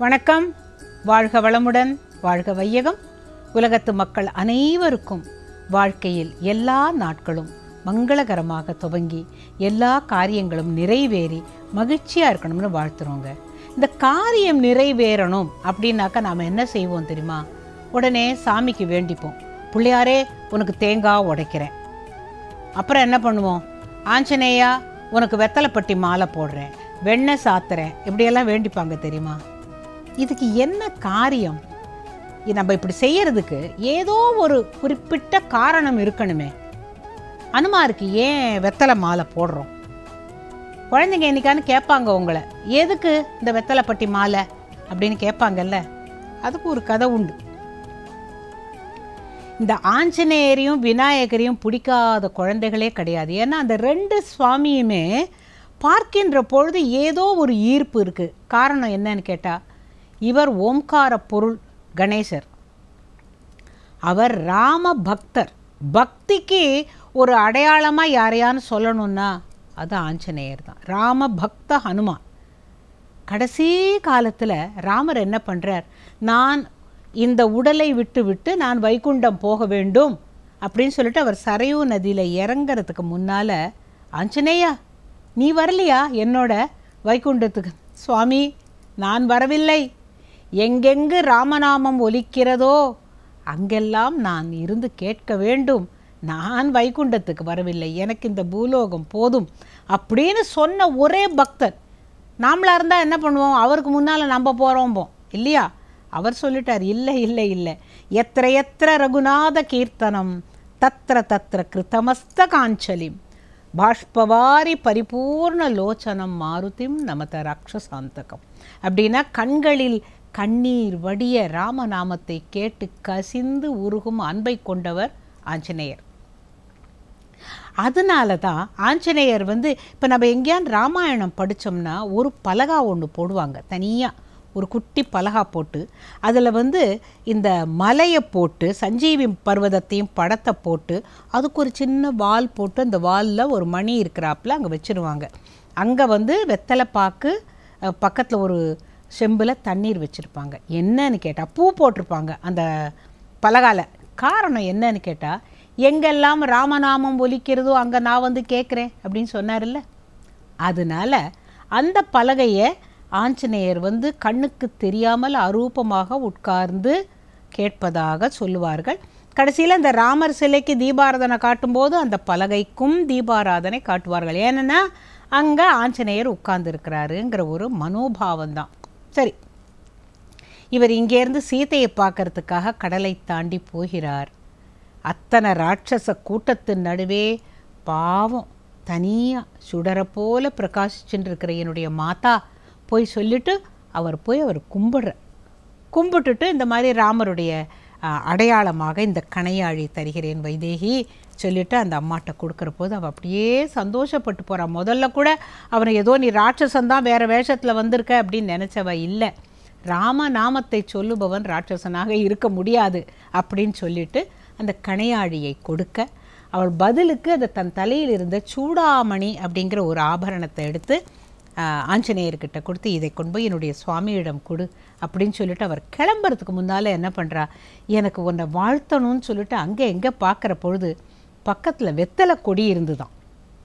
வணக்கம் வாழ்க வளமுடன் வாழ்க வையகம் உலகத்து மக்கள் அனைவருக்கும் வாழ்க்கையில் எல்லா நாட்களும் மங்களகரமாக துவங்கி எல்லா காரியங்களும் நிறைவேறி மகிழ்ச்சியாக இருக்கணும்னு வாழ்த்துறோங்க இந்த காரியம் நிறைவேறணும் அப்படின்னாக்கா நாம் என்ன செய்வோம் தெரியுமா உடனே சாமிக்கு வேண்டிப்போம் பிள்ளையாரே உனக்கு தேங்காய் உடைக்கிறேன் அப்புறம் என்ன பண்ணுவோம் ஆஞ்சநேயா உனக்கு வெத்தலைப்பட்டி மாலை போடுறேன் வெண்ணெய் சாத்துறேன் இப்படியெல்லாம் வேண்டிப்பாங்க தெரியுமா இதுக்கு என்ன காரியம் இது நம்ம இப்படி செய்யறதுக்கு ஏதோ ஒரு குறிப்பிட்ட காரணம் இருக்கணுமே அனுமாருக்கு ஏன் வெத்தலை மாலை போடுறோம் குழந்தைங்க என்னைக்கான்னு கேட்பாங்க உங்களை எதுக்கு இந்த வெத்தலைப்பட்டி மாலை அப்படின்னு கேட்பாங்கல்ல அதுக்கு ஒரு கதை உண்டு இந்த ஆஞ்சநேயரையும் விநாயகரையும் பிடிக்காத குழந்தைகளே கிடையாது ஏன்னா அந்த ரெண்டு சுவாமியுமே பார்க்கின்ற பொழுது ஏதோ ஒரு ஈர்ப்பு இருக்குது காரணம் என்னன்னு கேட்டால் இவர் ஓம்கார பொருள் கணேசர் அவர் ராம பக்தர் பக்திக்கு ஒரு அடையாளமாக யாரையான்னு சொல்லணும்னா அது ஆஞ்சநேயர் தான் ராம பக்த ஹனுமான் கடைசி காலத்தில் ராமர் என்ன பண்ணுறார் நான் இந்த உடலை விட்டு விட்டு நான் வைகுண்டம் போக வேண்டும் அப்படின்னு சொல்லிட்டு அவர் சரையூ நதியில் இறங்குறதுக்கு முன்னால் ஆஞ்சநேயா நீ வரலையா என்னோட வைகுண்டத்துக்கு சுவாமி நான் வரவில்லை எங்கெங்கு ராமநாமம் ஒலிக்கிறதோ அங்கெல்லாம் நான் இருந்து கேட்க வேண்டும் நான் வைகுண்டத்துக்கு வரவில்லை எனக்கு இந்த பூலோகம் போதும் அப்படின்னு சொன்ன ஒரே பக்தர் நாமளாக இருந்தால் என்ன பண்ணுவோம் அவருக்கு முன்னால் நம்ம போகிறோம்போம் இல்லையா அவர் சொல்லிட்டார் இல்லை இல்லை இல்லை எத்திர எத்திர ரகுநாத கீர்த்தனம் தத்திர தத்திர கிருத்தமஸ்த காஞ்சலிம் பாஷ்பவாரி பரிபூர்ண லோச்சனம் மாருதிம் நமத ராட்சசாந்தகம் அப்படின்னா கண்களில் கண்ணீர் வடிய ராமநாமத்தை கேட்டு கசிந்து உருகும் அன்பை கொண்டவர் ஆஞ்சநேயர் அதனால தான் ஆஞ்சநேயர் வந்து இப்போ நம்ம எங்கேயாவது ராமாயணம் படித்தோம்னா ஒரு பலகா ஒன்று போடுவாங்க தனியாக ஒரு குட்டி பலகா போட்டு அதில் வந்து இந்த மலையை போட்டு சஞ்சீவி பர்வதத்தையும் படத்தை போட்டு அதுக்கு ஒரு சின்ன வால் போட்டு அந்த வாலில் ஒரு மணி இருக்கிறாப்புல அங்கே வச்சுருவாங்க அங்கே வந்து வெத்தலை பாக்கு பக்கத்தில் ஒரு செம்பில் தண்ணீர் வச்சுருப்பாங்க என்னன்னு கேட்டால் பூ போட்டிருப்பாங்க அந்த பலகால காரணம் என்னன்னு கேட்டால் எங்கெல்லாம் ராமநாமம் ஒலிக்கிறதோ அங்கே நான் வந்து கேட்குறேன் அப்படின்னு சொன்னார்ல அதனால அந்த பலகையை ஆஞ்சநேயர் வந்து கண்ணுக்கு தெரியாமல் அரூபமாக உட்கார்ந்து கேட்பதாக சொல்லுவார்கள் கடைசியில் இந்த ராமர் சிலைக்கு தீபாராதனை காட்டும்போது அந்த பலகைக்கும் தீபாராதனை காட்டுவார்கள் ஏன்னா அங்கே ஆஞ்சநேயர் உட்கார்ந்துருக்கிறாருங்கிற ஒரு மனோபாவம் தான் சரி இவர் இங்கேருந்து சீதையை பார்க்கறதுக்காக கடலை தாண்டி போகிறார் அத்தனை ராட்சச கூட்டத்தின் நடுவே பாவம் தனியாக சுடரை போல பிரகாசிச்சுட்டு இருக்கிற என்னுடைய மாதா போய் சொல்லிட்டு அவர் போய் அவர் கும்பிடுற கும்பிட்டுட்டு இந்த மாதிரி ராமருடைய அடையாளமாக இந்த கணையாழி தருகிறேன் வைதேகி சொல்லிட்டு அந்த அம்மாட்ட கொடுக்குற போது அவள் அப்படியே சந்தோஷப்பட்டு போகிறான் முதல்ல கூட அவனை ஏதோ நீ ராட்சசந்தான் வேறு வேஷத்தில் வந்திருக்க அப்படின்னு நினச்சவ இல்லை ராம நாமத்தை சொல்லுபவன் ராட்சசனாக இருக்க முடியாது அப்படின்னு சொல்லிட்டு அந்த கணையாழியை கொடுக்க அவள் பதிலுக்கு அதை தன் தலையில் இருந்த சூடாமணி அப்படிங்கிற ஒரு ஆபரணத்தை எடுத்து ஆஞ்சநேயர்கிட்ட கொடுத்து இதை கொண்டு போய் என்னுடைய சுவாமியிடம் கொடு அப்படின்னு சொல்லிட்டு அவர் கிளம்புறதுக்கு முன்னால் என்ன பண்ணுறா எனக்கு உன்னை வாழ்த்தணும்னு சொல்லிட்டு அங்கே எங்கே பார்க்குற பொழுது பக்கத்தில் வெத்தலை கொடி இருந்துதான்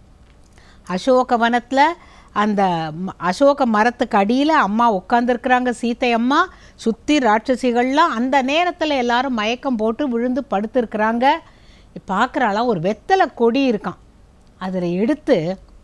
அசோக வனத்தில் அந்த அசோக மரத்துக்கு அடியில் அம்மா உட்காந்துருக்குறாங்க சீத்தை அம்மா சுற்றி ராட்சசிகள்லாம் அந்த நேரத்தில் எல்லாரும் மயக்கம் போட்டு விழுந்து படுத்துருக்குறாங்க பார்க்குறாலாம் ஒரு வெத்தலை கொடி இருக்கான் அதில் எடுத்து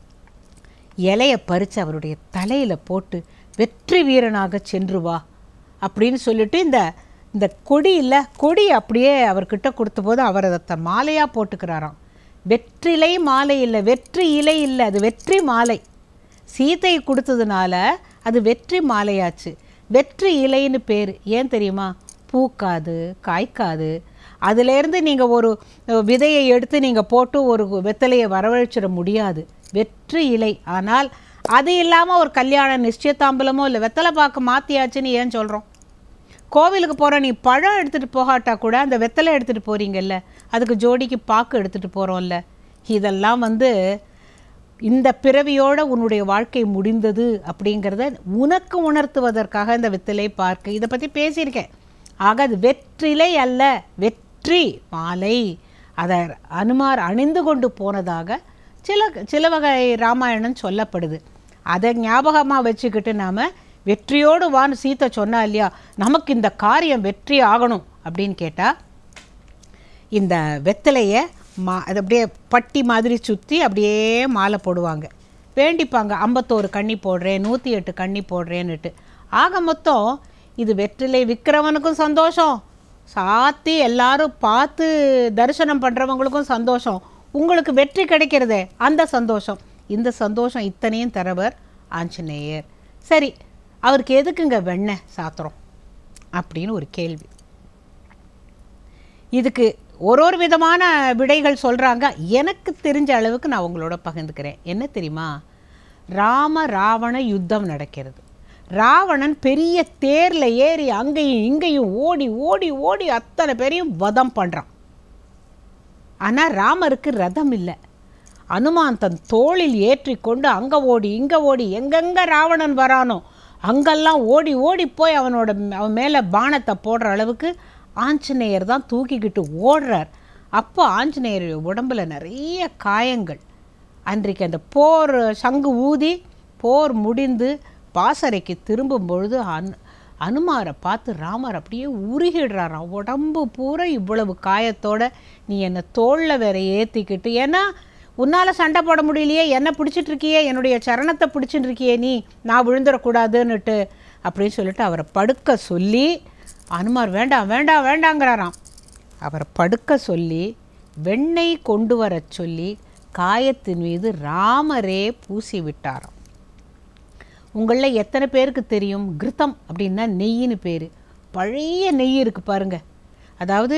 இலையை பறித்து அவருடைய தலையில் போட்டு வெற்றி வீரனாக சென்று வா அப்படின்னு சொல்லிட்டு இந்த இந்த கொடி இல்லை கொடி அப்படியே அவர்கிட்ட கொடுத்த போது அவர் அதை தன் மாலையாக போட்டுக்கிறாராம் வெற்றிலை மாலை இல்லை வெற்றி இலை இல்லை அது வெற்றி மாலை சீதை கொடுத்ததுனால அது வெற்றி மாலையாச்சு வெற்றி இலைன்னு பேர் ஏன் தெரியுமா பூக்காது காய்க்காது அதுலேருந்து நீங்கள் ஒரு விதையை எடுத்து நீங்கள் போட்டு ஒரு வெத்தலையை வரவழைச்சிட முடியாது வெற்றி இலை ஆனால் அது இல்லாமல் ஒரு கல்யாணம் நிச்சயத்தாம்பலமோ இல்லை வெத்தலை பார்க்க மாற்றியாச்சுன்னு ஏன் சொல்கிறோம் கோவிலுக்கு போகிற நீ பழம் எடுத்துகிட்டு போகாட்டா கூட அந்த வெத்தலை எடுத்துகிட்டு போகிறீங்கல்ல அதுக்கு ஜோடிக்கு பாக்கு எடுத்துகிட்டு போகிறோம்ல இதெல்லாம் வந்து இந்த பிறவியோட உன்னுடைய வாழ்க்கை முடிந்தது அப்படிங்கிறத உனக்கு உணர்த்துவதற்காக இந்த வெற்றிலை பார்க்கு இதை பற்றி பேசியிருக்கேன் ஆக அது வெற்றிலை அல்ல வெற்றி மாலை அதை அனுமார் அணிந்து கொண்டு போனதாக சில சில வகை ராமாயணம் சொல்லப்படுது அதை ஞாபகமாக வச்சுக்கிட்டு நாம் வெற்றியோடு வான்னு சீத்தை சொன்னா இல்லையா நமக்கு இந்த காரியம் வெற்றி ஆகணும் அப்படின்னு கேட்டால் இந்த வெத்தலையை மா அது அப்படியே பட்டி மாதிரி சுற்றி அப்படியே மாலை போடுவாங்க வேண்டிப்பாங்க ஐம்பத்தோரு கண்ணி போடுறேன் நூற்றி எட்டு கண்ணி போடுறேன்னுட்டு ஆக மொத்தம் இது வெற்றிலை விற்கிறவனுக்கும் சந்தோஷம் சாத்தி எல்லாரும் பார்த்து தரிசனம் பண்ணுறவங்களுக்கும் சந்தோஷம் உங்களுக்கு வெற்றி கிடைக்கிறதே அந்த சந்தோஷம் இந்த சந்தோஷம் இத்தனையும் தரவர் ஆஞ்சநேயர் சரி அவருக்கு எதுக்குங்க வெண்ணெய் சாத்திரம் அப்படின்னு ஒரு கேள்வி இதுக்கு ஒரு ஒரு விதமான விடைகள் சொல்கிறாங்க எனக்கு தெரிஞ்ச அளவுக்கு நான் உங்களோட பகிர்ந்துக்கிறேன் என்ன தெரியுமா ராம ராவண யுத்தம் நடக்கிறது ராவணன் பெரிய தேரில் ஏறி அங்கேயும் இங்கேயும் ஓடி ஓடி ஓடி அத்தனை பேரையும் வதம் பண்ணுறான் ஆனால் ராமருக்கு ரதம் இல்லை அனுமான் தன் தோளில் ஏற்றி கொண்டு அங்கே ஓடி இங்கே ஓடி எங்கெங்கே ராவணன் வரானோ அங்கெல்லாம் ஓடி ஓடி போய் அவனோட அவன் மேலே பானத்தை போடுற அளவுக்கு ஆஞ்சநேயர் தான் தூக்கிக்கிட்டு ஓடுறார் அப்போ ஆஞ்சநேயர் உடம்புல நிறைய காயங்கள் அன்றைக்கு அந்த போர் சங்கு ஊதி போர் முடிந்து பாசறைக்கு திரும்பும் பொழுது அன் அனுமாரை பார்த்து ராமர் அப்படியே உருகிடுறாராம் உடம்பு பூரா இவ்வளவு காயத்தோட நீ என்னை தோளில் வேற ஏற்றிக்கிட்டு ஏன்னா உன்னால் சண்டை போட முடியலையே என்ன பிடிச்சிட்டு இருக்கியே என்னுடைய சரணத்தை பிடிச்சிட்டு இருக்கியே நீ நான் விழுந்துடக்கூடாதுன்னுட்டு அப்படின்னு சொல்லிட்டு அவரை படுக்க சொல்லி அனுமார் வேண்டாம் வேண்டாம் வேண்டாங்கிறாராம் அவரை படுக்க சொல்லி வெண்ணெய் கொண்டு வரச் சொல்லி காயத்தின் மீது ராமரே பூசி விட்டாராம் உங்களில் எத்தனை பேருக்கு தெரியும் கிருத்தம் அப்படின்னா நெய்யின்னு பேர் பழைய நெய் இருக்குது பாருங்க அதாவது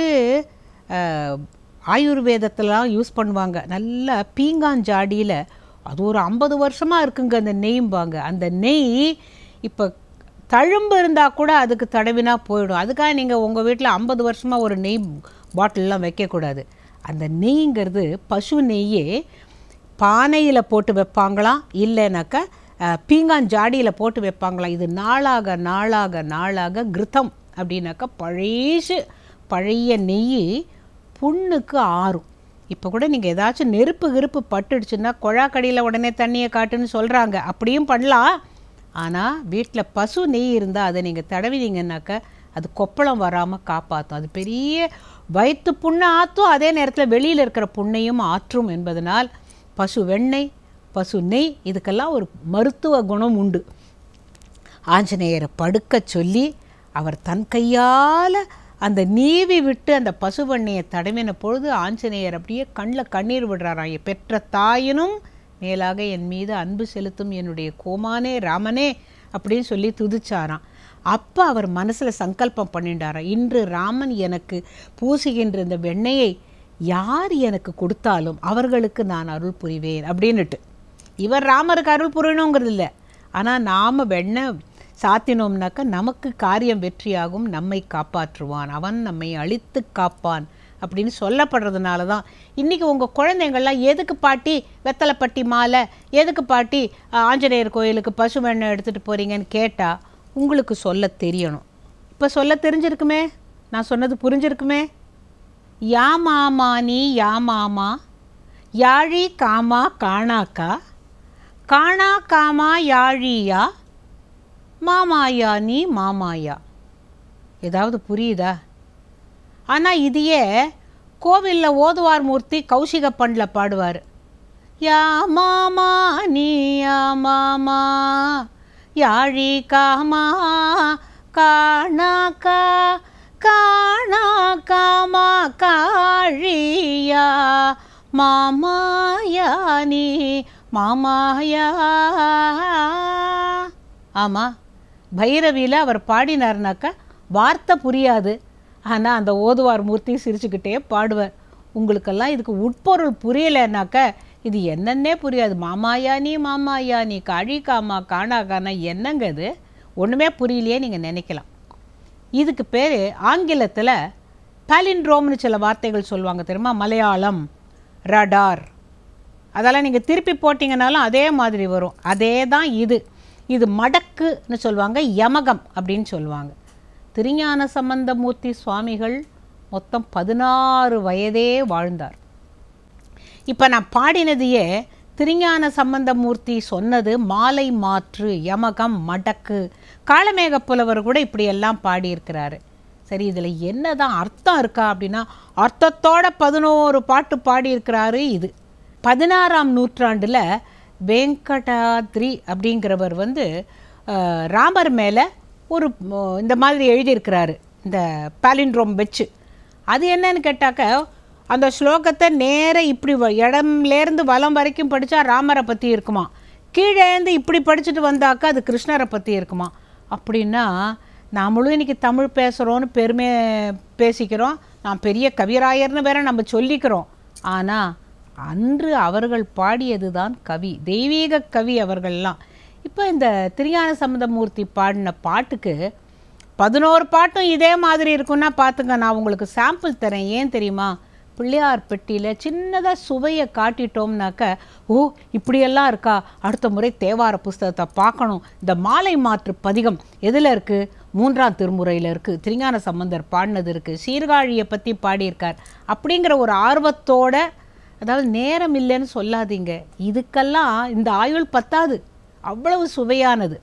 அஹ், ஆயுர்வேதத்திலாம் யூஸ் பண்ணுவாங்க நல்ல பீங்காஞ்சாடியில் அது ஒரு ஐம்பது வருஷமாக இருக்குங்க அந்த நெய்ம்பாங்க அந்த நெய் இப்போ தழும்பு இருந்தால் கூட அதுக்கு தடவினா போயிடும் அதுக்காக நீங்கள் உங்கள் வீட்டில் ஐம்பது வருஷமாக ஒரு நெய் பாட்டிலெலாம் வைக்கக்கூடாது அந்த நெய்ங்கிறது பசு நெய்யே பானையில் போட்டு வைப்பாங்களாம் இல்லைனாக்கா அஹ், பீங்காஞ்சாடியில் போட்டு வைப்பாங்களாம் இது நாளாக நாளாக நாளாக கிருத்தம் அப்படின்னாக்கா பழசு பழைய நெய் புண்ணுக்கு ஆறும் இப்போ கூட நீங்கள் ஏதாச்சும் நெருப்பு கிருப்பு பட்டுடுச்சுன்னா கொழாக்கடியில் உடனே தண்ணியை காட்டுன்னு சொல்கிறாங்க அப்படியும் பண்ணலாம் ஆனால் வீட்டில் பசு நெய் இருந்தால் அதை நீங்கள் தடவினீங்கன்னாக்கா அது கொப்பளம் வராமல் காப்பாற்றும் அது பெரிய வயிற்று புண்ணை ஆற்றும் அதே நேரத்தில் வெளியில் இருக்கிற புண்ணையும் ஆற்றும் என்பதனால் பசு வெண்ணெய் பசு நெய் இதுக்கெல்லாம் ஒரு மருத்துவ குணம் உண்டு ஆஞ்சநேயரை படுக்கச் சொல்லி அவர் தன் கையால் அந்த நீவி விட்டு அந்த பசுவண்ணையை தடவின பொழுது ஆஞ்சநேயர் அப்படியே கண்ணில் கண்ணீர் விடுறாராம் என் பெற்ற தாயினும் மேலாக என் மீது அன்பு செலுத்தும் என்னுடைய கோமானே ராமனே அப்படின்னு சொல்லி துதிச்சாராம் அப்போ அவர் மனசில் சங்கல்பம் பண்ணிட்டாராம் இன்று ராமன் எனக்கு பூசுகின்ற இந்த வெண்ணெயை யார் எனக்கு கொடுத்தாலும் அவர்களுக்கு நான் அருள் புரிவேன் அப்படின்னுட்டு இவர் ராமருக்கு அருள் புரியணுங்கிறது இல்லை ஆனால் நாம் வெண்ணெய் சாத்தினோம்னாக்கா நமக்கு காரியம் வெற்றியாகும் நம்மை காப்பாற்றுவான் அவன் நம்மை அழித்து காப்பான் அப்படின்னு சொல்லப்படுறதுனால தான் இன்றைக்கி உங்கள் குழந்தைங்கள்லாம் எதுக்கு பாட்டி வெத்தலைப்பட்டி மாலை எதுக்கு பாட்டி அஹ், ஆஞ்சநேயர் கோயிலுக்கு பசு வெண்ணெய் எடுத்துகிட்டு போகிறீங்கன்னு கேட்டால் உங்களுக்கு சொல்ல தெரியணும் இப்போ சொல்ல தெரிஞ்சிருக்குமே நான் சொன்னது புரிஞ்சிருக்குமே யா மாமா நீ யா மாமா யாழி காமா காணாக்கா காணா காமா யாழியா மாமாயா நீ மாமாயா ஏதாவது புரியுதா ஆனால் இதையே கோவிலில் ஓதுவார் மூர்த்தி கௌசிக பண்ணில் பாடுவார் யா மாமா நீ யா மாமா யாழி காமா காணாக்கா காணா காமா காழியா மாமாயா நீ மாமாயா ஆமாம் பைரவியில் அவர் பாடினார்னாக்கா வார்த்தை புரியாது ஆனால் அந்த ஓதுவார் மூர்த்தி சிரிச்சுக்கிட்டே பாடுவார் உங்களுக்கெல்லாம் இதுக்கு உட்பொருள் புரியலைன்னாக்க இது என்னன்னே புரியாது மாமாயா நீ மாமாயா நீ காழி காமா காணா காணா என்னங்க இது ஒன்றுமே புரியலையே நீங்கள் நினைக்கலாம் இதுக்கு பேர் ஆங்கிலத்தில் பாலின்ட்ரோம்னு சில வார்த்தைகள் சொல்லுவாங்க தெரியுமா மலையாளம் ரடார் அதெல்லாம் நீங்கள் திருப்பி போட்டிங்கனாலும் அதே மாதிரி வரும் அதே தான் இது இது மடக்குன்னு சொல்லுவாங்க யமகம் அப்படின்னு சொல்லுவாங்க திருஞான சம்பந்தமூர்த்தி சுவாமிகள் மொத்தம் பதினாறு வயதே வாழ்ந்தார் இப்போ நான் பாடினதையே திருஞான சம்பந்தமூர்த்தி சொன்னது மாலை மாற்று யமகம் மடக்கு காளமேக புலவர் கூட இப்படியெல்லாம் பாடியிருக்கிறாரு சரி இதில் என்னதான் அர்த்தம் இருக்கா அப்படின்னா அர்த்தத்தோட பதினோரு பாட்டு பாடியிருக்கிறாரு இது பதினாறாம் நூற்றாண்டில் வெங்கடாத்ரி அப்படிங்கிறவர் வந்து அஹ், ராமர் மேலே ஒரு ம- இந்த மாதிரி எழுதியிருக்கிறாரு இந்த பாலிண்ட்ரோம் வச்சு அது என்னன்னு கேட்டாக்க அந்த ஸ்லோகத்தை நேர இப்படி வ- இடம்லேருந்து வலம் வரைக்கும் படித்தா ராமரை பற்றி இருக்குமா கீழேந்து இப்படி படிச்சுட்டு வந்தாக்கா அது கிருஷ்ணரை பற்றி இருக்குமா அப்படின்னா நாமளும் இன்னைக்கு தமிழ் பேசுகிறோன்னு பெருமை பேசிக்கிறோம் நான் பெரிய கவிராயர்னு வேற நம்ம சொல்லிக்கிறோம் ஆனால் அன்று அவர்கள் பாடியது தான் கவி தெய்வீக கவி அவர்கள்லாம் இப்போ இந்த திருஞான சம்பந்தமூர்த்தி பாடின பாட்டுக்கு பதினோரு பாட்டும் இதே மாதிரி இருக்குன்னா பார்த்துங்க நான் உங்களுக்கு சாம்பிள் தரேன் ஏன் தெரியுமா பிள்ளையார் பெட்டியில் சின்னதாக சுவையை காட்டிட்டோம்னாக்க ஓ இப்படியெல்லாம் இருக்கா அடுத்த முறை தேவார புஸ்தகத்தை பார்க்கணும் இந்த மாலை மாற்று பதிகம் எதில் இருக்குது மூன்றாம் திருமுறையில் இருக்குது திருஞான சம்பந்தர் பாடினது இருக்குது சீர்காழியை பற்றி பாடியிருக்கார் அப்படிங்கிற ஒரு ஆர்வத்தோட அதாவது நேரம் இல்லைன்னு சொல்லாதீங்க இதுக்கெல்லாம் இந்த ஆயுள் பத்தாது அவ்வளவு சுவையானது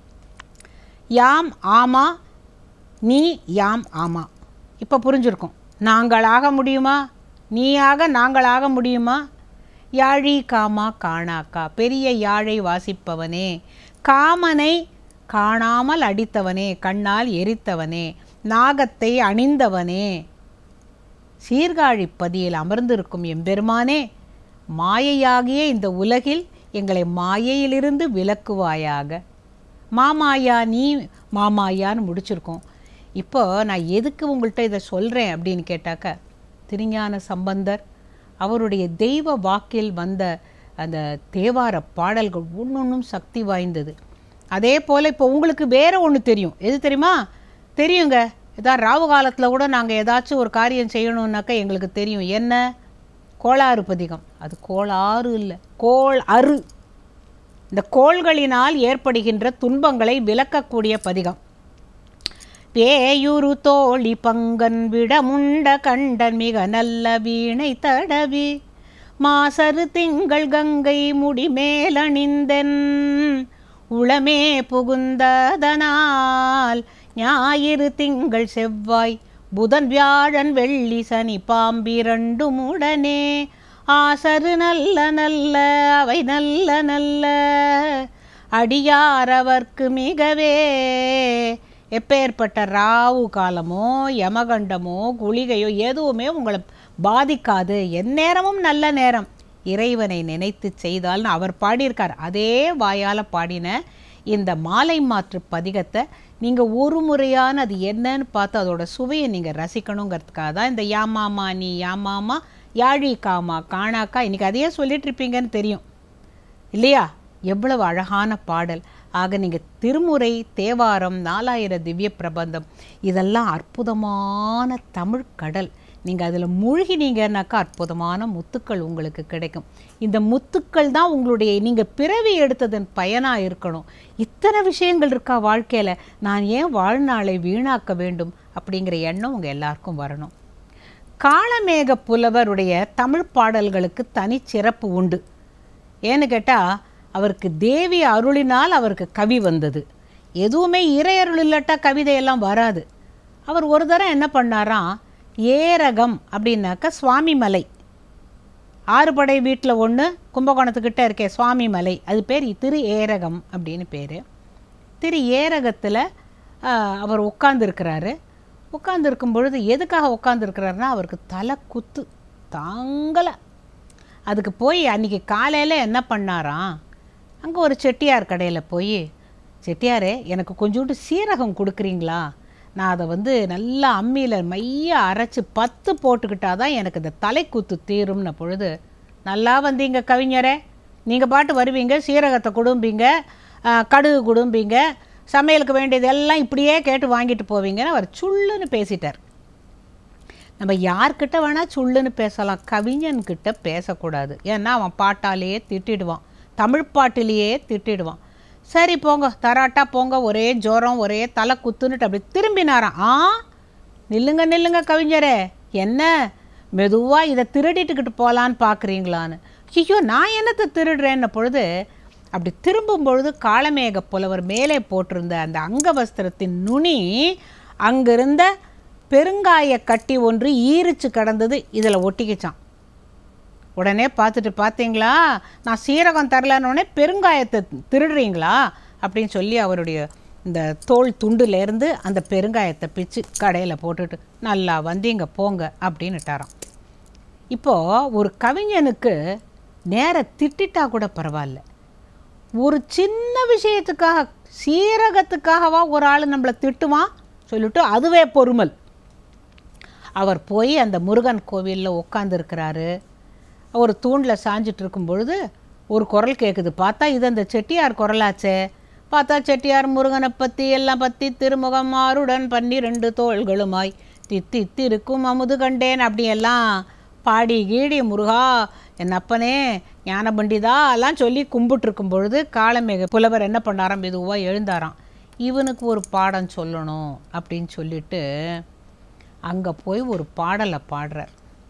யாம் ஆமா நீ யாம் ஆமா இப்போ புரிஞ்சிருக்கும் நாங்களாக முடியுமா நீயாக நாங்களாக முடியுமா யாழி காமா காணாக்கா பெரிய யாழை வாசிப்பவனே காமனை காணாமல் அடித்தவனே கண்ணால் எரித்தவனே நாகத்தை அணிந்தவனே சீர்காழிப்பதியில் அமர்ந்திருக்கும் எம்பெருமானே மாயையாகிய இந்த உலகில் எங்களை மாயையிலிருந்து விலக்குவாயாக மாமாயா நீ மாமாயான்னு முடிச்சிருக்கோம் இப்போ நான் எதுக்கு உங்கள்கிட்ட இதை சொல்கிறேன் அப்படின்னு கேட்டாக்க திருஞான சம்பந்தர் அவருடைய தெய்வ வாக்கில் வந்த அந்த தேவார பாடல்கள் ஒன்றொன்றும் சக்தி வாய்ந்தது அதே போல் இப்போ உங்களுக்கு வேற ஒன்று தெரியும் எது தெரியுமா தெரியுங்க ஏதாவது ராவு காலத்தில் கூட நாங்கள் ஏதாச்சும் ஒரு காரியம் செய்யணுன்னாக்கா எங்களுக்கு தெரியும் என்ன கோளாறு பதிகம் அது கோளாறு இல்லை கோள் அரு இந்த கோள்களினால் ஏற்படுகின்ற துன்பங்களை விளக்கக்கூடிய பதிகம் பேயுரு தோழி பங்கன் விடமுண்ட கண்டன் மிக நல்ல வீணை தடவி மாசரு திங்கள் கங்கை முடிமேலணிந்தென் உளமே புகுந்ததனால் ஞாயிறு திங்கள் செவ்வாய் புதன் வியாழன் வெள்ளி சனி பாம்பிரண்டும் உடனே ஆசரு நல்ல நல்ல அவை நல்ல நல்ல அடியாரவர்க்கு மிகவே எப்பேற்பட்ட ராவு காலமோ யமகண்டமோ குளிகையோ எதுவுமே உங்களை பாதிக்காது எந்நேரமும் நல்ல நேரம் இறைவனை நினைத்து செய்தால்னு அவர் பாடியிருக்கார் அதே வாயால் பாடின இந்த மாலை மாற்று பதிகத்தை நீங்கள் ஒரு முறையான அது என்னன்னு பார்த்து அதோட சுவையை நீங்கள் ரசிக்கணுங்கிறதுக்காக தான் இந்த யாமாமா நீ யாமாமா யாழி காமா காணாக்கா இன்றைக்கி அதையே சொல்லிட்டு இருப்பீங்கன்னு தெரியும் இல்லையா எவ்வளவு அழகான பாடல் ஆக நீங்கள் திருமுறை தேவாரம் நாலாயிர திவ்ய பிரபந்தம் இதெல்லாம் அற்புதமான தமிழ் கடல் நீங்கள் அதில் மூழ்கினீங்கன்னாக்கா அற்புதமான முத்துக்கள் உங்களுக்கு கிடைக்கும் இந்த முத்துக்கள் தான் உங்களுடைய நீங்கள் பிறவி எடுத்ததன் பயனாக இருக்கணும் இத்தனை விஷயங்கள் இருக்கா வாழ்க்கையில் நான் ஏன் வாழ்நாளை வீணாக்க வேண்டும் அப்படிங்கிற எண்ணம் உங்கள் எல்லாருக்கும் வரணும் காளமேக புலவருடைய தமிழ் பாடல்களுக்கு தனிச்சிறப்பு உண்டு ஏன்னு கேட்டால் அவருக்கு தேவி அருளினால் அவருக்கு கவி வந்தது எதுவுமே இறை அருள் இல்லாட்டா கவிதையெல்லாம் வராது அவர் ஒரு தரம் என்ன பண்ணாராம் ஏரகம் அப்படின்னாக்க சுவாமி மலை ஆறுபடை வீட்டில் ஒன்று கும்பகோணத்துக்கிட்ட இருக்கே சுவாமி மலை அது பேர் திரு ஏரகம் அப்படின்னு பேர் திரு ஏரகத்தில் அவர் உட்காந்துருக்கிறாரு உட்காந்துருக்கும் பொழுது எதுக்காக உட்காந்துருக்கிறாருன்னா அவருக்கு தலை குத்து தாங்கலை அதுக்கு போய் அன்றைக்கி காலையில் என்ன பண்ணாராம் அங்கே ஒரு செட்டியார் கடையில் போய் செட்டியாரே எனக்கு கொஞ்சோண்டு சீரகம் கொடுக்குறீங்களா நான் அதை வந்து நல்லா அம்மியில் மைய அரைச்சி பத்து போட்டுக்கிட்டால் தான் எனக்கு இந்த தலைக்குத்து தீரும்ன பொழுது நல்லா வந்தீங்க கவிஞரே நீங்கள் பாட்டு வருவீங்க சீரகத்தை குடும்பீங்க ஆ, கடுகு குடும்பீங்க சமையலுக்கு வேண்டியது எல்லாம் இப்படியே கேட்டு வாங்கிட்டு போவீங்கன்னு அவர் சுள்ளுன்னு பேசிட்டார் நம்ம யார்கிட்ட வேணால் சுள்ளுன்னு பேசலாம் கவிஞன்கிட்ட பேசக்கூடாது ஏன்னா அவன் பாட்டாலேயே திட்டிடுவான் தமிழ் பாட்டிலேயே திட்டிடுவான் சரி போங்க தராட்டா போங்க ஒரே ஜுரம் ஒரே தலை குத்துன்னுட்டு அப்படி திரும்பினாராம் ஆ நில்லுங்க நில்லுங்க கவிஞரே என்ன மெதுவாக இதை திருடிட்டுக்கிட்டு போகலான்னு பார்க்குறீங்களான்னு ஐயோ நான் என்னத்தை திருடுறேன்ன பொழுது அப்படி திரும்பும் பொழுது காளமேக புலவர் மேலே போட்டிருந்த அந்த அங்கவஸ்திரத்தின் நுனி அங்கிருந்த பெருங்காய கட்டி ஒன்று ஈரிச்சு கடந்தது இதில் ஒட்டிக்கிச்சான் உடனே பார்த்துட்டு பார்த்தீங்களா நான் சீரகம் தரலன்னொடனே பெருங்காயத்தை திருடுறீங்களா அப்படின்னு சொல்லி அவருடைய இந்த தோல் துண்டுலேருந்து அந்த பெருங்காயத்தை பிச்சு கடையில் போட்டுட்டு நல்லா வந்தீங்க போங்க அப்படின்னுட்டாராம் இப்போது ஒரு கவிஞனுக்கு நேர திட்டிட்டா கூட பரவாயில்ல ஒரு சின்ன விஷயத்துக்காக சீரகத்துக்காகவா ஒரு ஆள் நம்மளை திட்டுவான் சொல்லிட்டு அதுவே பொறுமல் அவர் போய் அந்த முருகன் கோவிலில் உட்காந்துருக்கிறாரு ஒரு தூணில் சாஞ்சிட்டு இருக்கும் பொழுது ஒரு குரல் கேட்குது பார்த்தா இது அந்த செட்டியார் குரலாச்சே பார்த்தா செட்டியார் முருகனை பற்றி எல்லாம் பற்றி திருமுகம் மாறுடன் பன்னிரெண்டு தோள்களுமாய் தித்தி திருக்கும் அமுது கண்டேன் அப்படியெல்லாம் பாடி கீடி முருகா என் அப்பனே ஞான பண்டிதா எல்லாம் சொல்லி கும்பிட்டுருக்கும் பொழுது காலமேக புலவர் என்ன பண்ணாராம் மெதுவாக எழுந்தாராம் இவனுக்கு ஒரு பாடம் சொல்லணும் அப்படின்னு சொல்லிட்டு அங்கே போய் ஒரு பாடலை பாடுறார்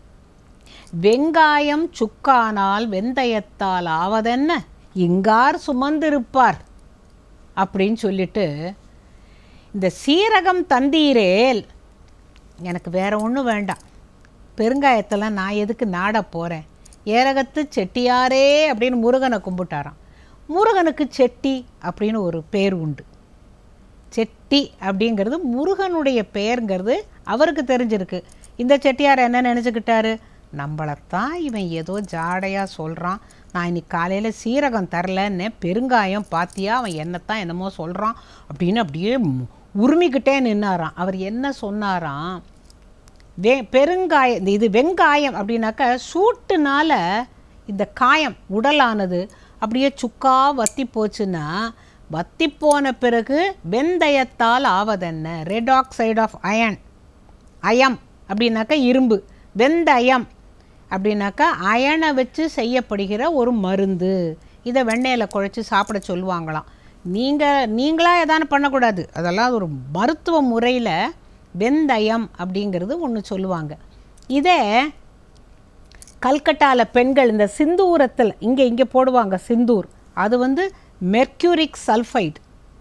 வெங்காயம் சுக்கானால் வெந்தயத்தால் ஆவதென்ன இங்கார் சுமந்திருப்பார் அப்படின்னு சொல்லிட்டு இந்த சீரகம் தந்தீரேல் எனக்கு வேற ஒன்றும் வேண்டாம் பெருங்காயத்தெல்லாம் நான் எதுக்கு நாட போகிறேன் ஏரகத்து செட்டியாரே அப்படின்னு முருகனை கும்பிட்டாராம் முருகனுக்கு செட்டி அப்படின்னு ஒரு பேர் உண்டு செட்டி அப்படிங்கிறது முருகனுடைய பெயருங்கிறது அவருக்கு தெரிஞ்சிருக்கு இந்த செட்டியார் என்ன நினச்சிக்கிட்டாரு நம்மளைத்தான் இவன் ஏதோ ஜாடையாக சொல்கிறான் நான் இன்னைக்கு காலையில் சீரகம் தரலன்னு பெருங்காயம் பாத்தியா அவன் என்னத்தான் என்னமோ சொல்கிறான் அப்படின்னு அப்படியே மு- உருமிக்கிட்டே நின்னாராம் அவர் என்ன சொன்னாராம் வே பெருங்காயம் இந்த இது வெங்காயம் அப்படின்னாக்கா சூட்டுனால இந்த காயம் உடலானது அப்படியே சுக்கா வத்தி போச்சுன்னா வத்தி போன பிறகு வெந்தயத்தால் ஆவதென்ன ரெட் ஆக்சைடு ஆஃப் அயன் அயம் அப்படின்னாக்கா இரும்பு வெந்தயம் அப்படின்னாக்கா அயனை வச்சு செய்யப்படுகிற ஒரு மருந்து இதை வெண்ணெயில் குழைச்சி சாப்பிட சொல்லுவாங்களாம் நீங்கள் நீங்களாக எதானு பண்ணக்கூடாது அதெல்லாம் ஒரு மருத்துவ முறையில் வெந்தயம் அப்படிங்கிறது ஒன்று சொல்லுவாங்க இதே கல்கட்டாவில் பெண்கள் இந்த சிந்தூரத்தில் இங்கே இங்கே போடுவாங்க சிந்தூர் அது வந்து மெர்க்யூரிக் சல்ஃபைட்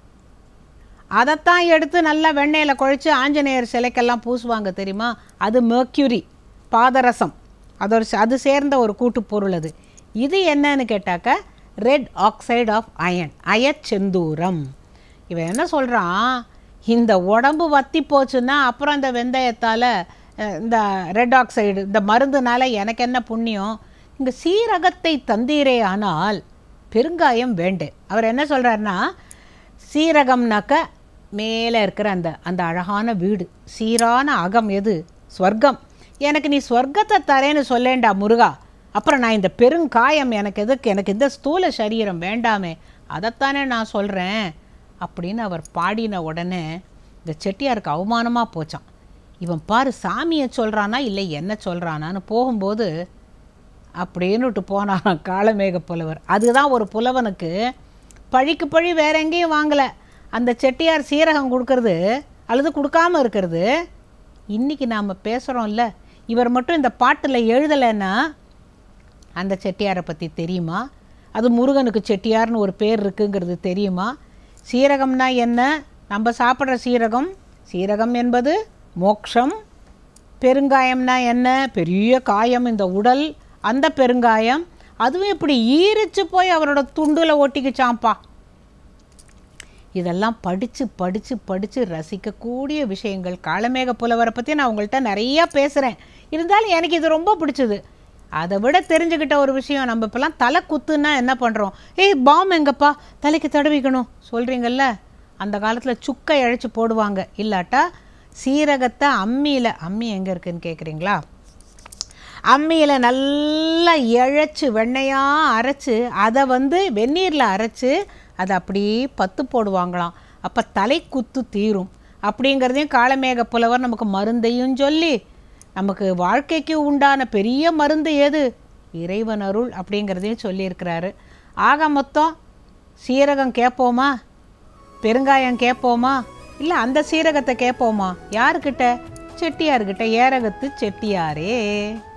அதைத்தான் எடுத்து நல்லா வெண்ணெயில் குழைச்சி ஆஞ்சநேயர் சிலைக்கெல்லாம் பூசுவாங்க தெரியுமா அது மெர்க்யூரி பாதரசம் அது ஒரு ச- அது சேர்ந்த ஒரு கூட்டுப் பொருள் அது இது என்னன்னு கேட்டாக்க ரெட் ஆக்சைடு ஆஃப் அயன் அயச்செந்தூரம் இவன் என்ன சொல்கிறான் இந்த உடம்பு வத்தி போச்சுன்னா அப்புறம் இந்த வெந்தயத்தால் இந்த ரெட் ஆக்சைடு இந்த மருந்துனால எனக்கு என்ன புண்ணியம் இங்கே சீரகத்தை தந்தீரே ஆனால் பெருங்காயம் வேண்டேன் அவர் என்ன சொல்கிறாருன்னா சீரகம்னாக்க மேலே இருக்கிற அந்த அந்த அழகான வீடு சீரான அகம் எது ஸ்வர்க்கம் எனக்கு நீ ஸ்வர்க்கத்தை தரேன்னு சொல்லேன்டா முருகா அப்புறம் நான் இந்த பெருங்காயம் எனக்கு எதுக்கு எனக்கு இந்த ஸ்தூல சரீரம் வேண்டாமே அதைத்தானே நான் சொல்கிறேன் அப்படின்னு அவர் பாடின உடனே இந்த செட்டியாருக்கு அவமானமாக போச்சான் இவன் பாரு சாமியை சொல்கிறானா இல்லை என்ன சொல்கிறானான்னு போகும்போது அப்படின்னுட்டு போனாராம் காளமேக புலவர் அதுதான் ஒரு புலவனுக்கு பழிக்கு பழி வேற எங்கேயும் வாங்கலை அந்த செட்டியார் சீரகம் கொடுக்கறது அல்லது கொடுக்காம இருக்கிறது இன்னைக்கு நாம் பேசுகிறோம்ல இவர் மட்டும் இந்த பாட்டில் எழுதலைன்னா அந்த செட்டியாரை பற்றி தெரியுமா அது முருகனுக்கு செட்டியார்னு ஒரு பேர் இருக்குங்கிறது தெரியுமா சீரகம்னா என்ன நம்ம சாப்பிட்ற சீரகம் சீரகம் என்பது மோக்ஷம் பெருங்காயம்னா என்ன பெரிய காயம் இந்த உடல் அந்த பெருங்காயம் அதுவும் இப்படி ஈரிச்சு போய் அவரோட துண்டில் ஒட்டிக்கிச்சாம்ப்பா இதெல்லாம் படித்து படித்து படித்து ரசிக்கக்கூடிய விஷயங்கள் காளமேக புலவரை பற்றி நான் உங்கள்கிட்ட நிறையா பேசுகிறேன் இருந்தாலும் எனக்கு இது ரொம்ப பிடிச்சது அதை விட தெரிஞ்சுக்கிட்ட ஒரு விஷயம் நம்ம இப்போலாம் தலை குத்துன்னா என்ன பண்ணுறோம் ஏய் பாம் எங்கப்பா தலைக்கு தடவிக்கணும் சொல்கிறீங்கல்ல அந்த காலத்தில் சுக்கை இழைச்சி போடுவாங்க இல்லாட்டா சீரகத்தை அம்மியில் அம்மி எங்கே இருக்குன்னு கேட்குறீங்களா அம்மியில் நல்லா இழைச்சி வெண்ணெயாக அரைச்சி அதை வந்து வெந்நீரில் அரைச்சி அதை அப்படியே பத்து போடுவாங்களாம் அப்போ தலை குத்து தீரும் அப்படிங்கிறதையும் காளமேக புலவர் நமக்கு மருந்தையும் சொல்லி நமக்கு வாழ்க்கைக்கு உண்டான பெரிய மருந்து எது இறைவன் அருள் அப்படிங்கிறதையும் சொல்லியிருக்கிறாரு ஆக மொத்தம் சீரகம் கேட்போமா பெருங்காயம் கேட்போமா இல்லை அந்த சீரகத்தை கேட்போமா யாருக்கிட்ட செட்டியார்கிட்ட ஏரகத்து செட்டியாரே